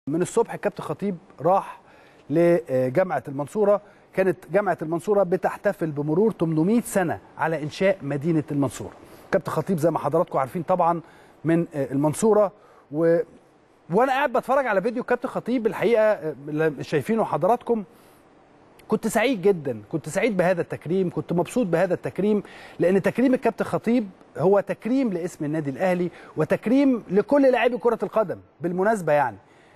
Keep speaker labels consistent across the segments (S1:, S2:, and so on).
S1: من الصبح الكابتن خطيب راح لجامعه المنصوره كانت جامعه المنصوره بتحتفل بمرور 800 سنه على انشاء مدينه المنصوره كابتن خطيب زي ما حضراتكم عارفين طبعا من المنصوره و... وانا قاعد بتفرج على فيديو كابتن خطيب الحقيقه اللي شايفينه حضراتكم كنت سعيد جدا كنت سعيد بهذا التكريم كنت مبسوط بهذا التكريم لان تكريم الكابتن خطيب هو تكريم لاسم النادي الاهلي وتكريم لكل لاعبي كره القدم بالمناسبه يعني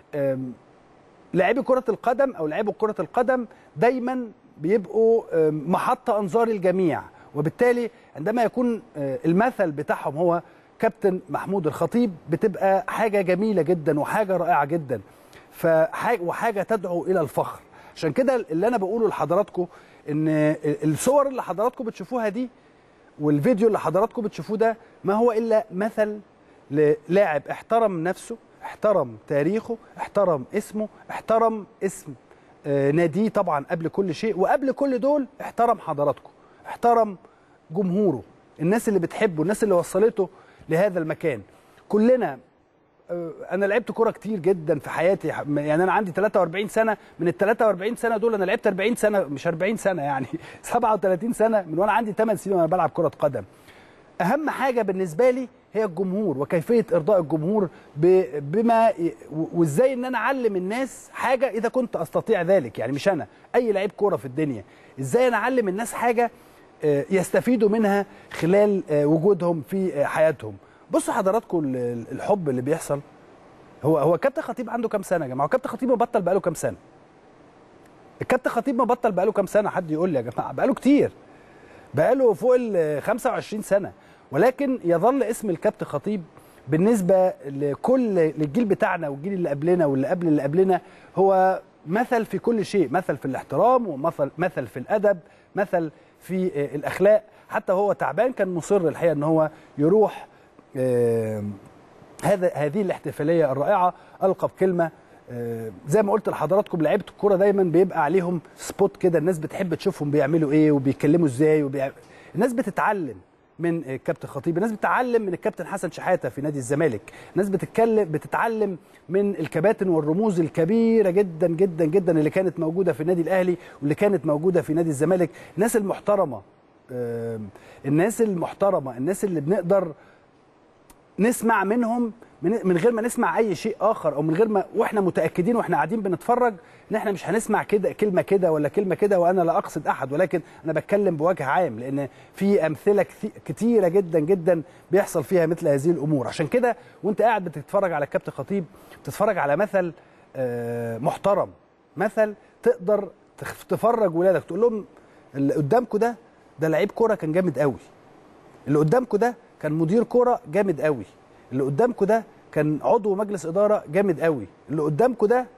S1: لاعبي كره القدم او لاعبي كره القدم دايما بيبقوا محطه انظار الجميع وبالتالي عندما يكون المثل بتاعهم هو كابتن محمود الخطيب بتبقى حاجه جميله جدا وحاجه رائعه جدا فحاجة وحاجه تدعو الى الفخر عشان كده اللي انا بقوله لحضراتكم ان الصور اللي حضراتكم بتشوفوها دي والفيديو اللي حضراتكم بتشوفوه ده ما هو الا مثل للاعب احترم نفسه احترم تاريخه احترم اسمه احترم اسم ناديه طبعا قبل كل شيء وقبل كل دول احترم حضراتكم احترم جمهوره الناس اللي بتحبه الناس اللي وصلته لهذا المكان كلنا انا لعبت كوره كتير جدا في حياتي يعني انا عندي 43 سنه من ال 43 سنه دول انا لعبت 40 سنه مش 40 سنه يعني 37 سنه من وانا عندي 8 سنين وانا بلعب كره قدم اهم حاجه بالنسبه لي هي الجمهور وكيفيه ارضاء الجمهور بما وازاي ان انا اعلم الناس حاجه اذا كنت استطيع ذلك يعني مش انا اي لعيب كوره في الدنيا ازاي انا اعلم الناس حاجه يستفيدوا منها خلال وجودهم في حياتهم بصوا حضراتكم الحب اللي بيحصل هو هو كابتن خطيب عنده كام سنه يا جماعه كابتن خطيب مبطل بقاله كام سنه الكابتن خطيب مبطل بقاله كام سنه حد يقول لي يا جماعه بقاله كتير بقاله فوق ال 25 سنه ولكن يظل اسم الكابتن خطيب بالنسبه لكل للجيل بتاعنا والجيل اللي قبلنا واللي قبل اللي قبلنا هو مثل في كل شيء مثل في الاحترام ومثل مثل في الادب مثل في الاخلاق حتى هو تعبان كان مصر الحقيقه ان هو يروح آه هذا هذه الاحتفاليه الرائعه القى بكلمه آه زي ما قلت لحضراتكم لعيبه الكوره دايما بيبقى عليهم سبوت كده الناس بتحب تشوفهم بيعملوا ايه وبيتكلموا ازاي وبيع... الناس بتتعلم من الكابتن خطيب الناس بتتعلم من الكابتن حسن شحاته في نادي الزمالك الناس بتتكلم بتتعلم من الكباتن والرموز الكبيره جدا جدا جدا اللي كانت موجوده في النادي الاهلي واللي كانت موجوده في نادي الزمالك الناس المحترمه آه الناس المحترمه الناس اللي بنقدر نسمع منهم من غير ما نسمع اي شيء اخر او من غير ما واحنا متاكدين واحنا قاعدين بنتفرج ان احنا مش هنسمع كده كلمه كده ولا كلمه كده وانا لا اقصد احد ولكن انا بتكلم بوجه عام لان في امثله كتيره جدا جدا بيحصل فيها مثل هذه الامور عشان كده وانت قاعد بتتفرج على الكابتن خطيب بتتفرج على مثل محترم مثل تقدر تفرج ولادك تقول لهم اللي قدامكم ده ده لعيب كوره كان جامد قوي اللي قدامكم ده كان مدير كوره جامد قوي اللي قدامكم ده كان عضو مجلس اداره جامد قوي اللي قدامكم ده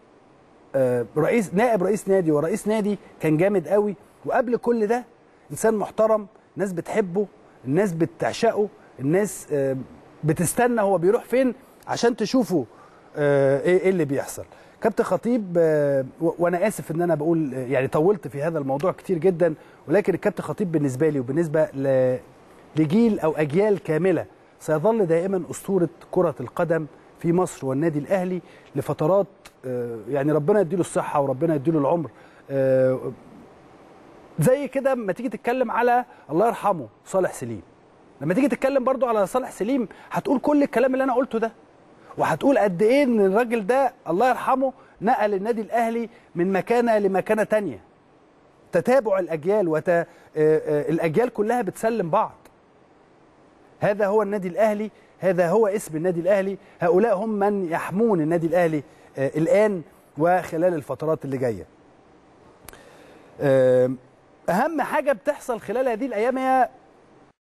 S1: آه رئيس نائب رئيس نادي ورئيس نادي كان جامد قوي وقبل كل ده انسان محترم الناس بتحبه الناس بتعشقه الناس آه بتستنى هو بيروح فين عشان تشوفوا آه ايه اللي بيحصل كابتن خطيب وانا اسف ان انا بقول يعني طولت في هذا الموضوع كتير جدا ولكن الكابتن خطيب بالنسبه لي وبالنسبه ل لجيل او اجيال كامله سيظل دائما اسطوره كره القدم في مصر والنادي الاهلي لفترات يعني ربنا يديله الصحه وربنا يديله العمر زي كده لما تيجي تتكلم على الله يرحمه صالح سليم لما تيجي تتكلم برضو على صالح سليم هتقول كل الكلام اللي انا قلته ده وهتقول قد ايه ان الراجل ده الله يرحمه نقل النادي الاهلي من مكانه لمكانه تانية تتابع الاجيال وت... الاجيال كلها بتسلم بعض هذا هو النادي الاهلي هذا هو اسم النادي الاهلي هؤلاء هم من يحمون النادي الاهلي آه الان وخلال الفترات اللي جايه آه اهم حاجه بتحصل خلال هذه الايام هي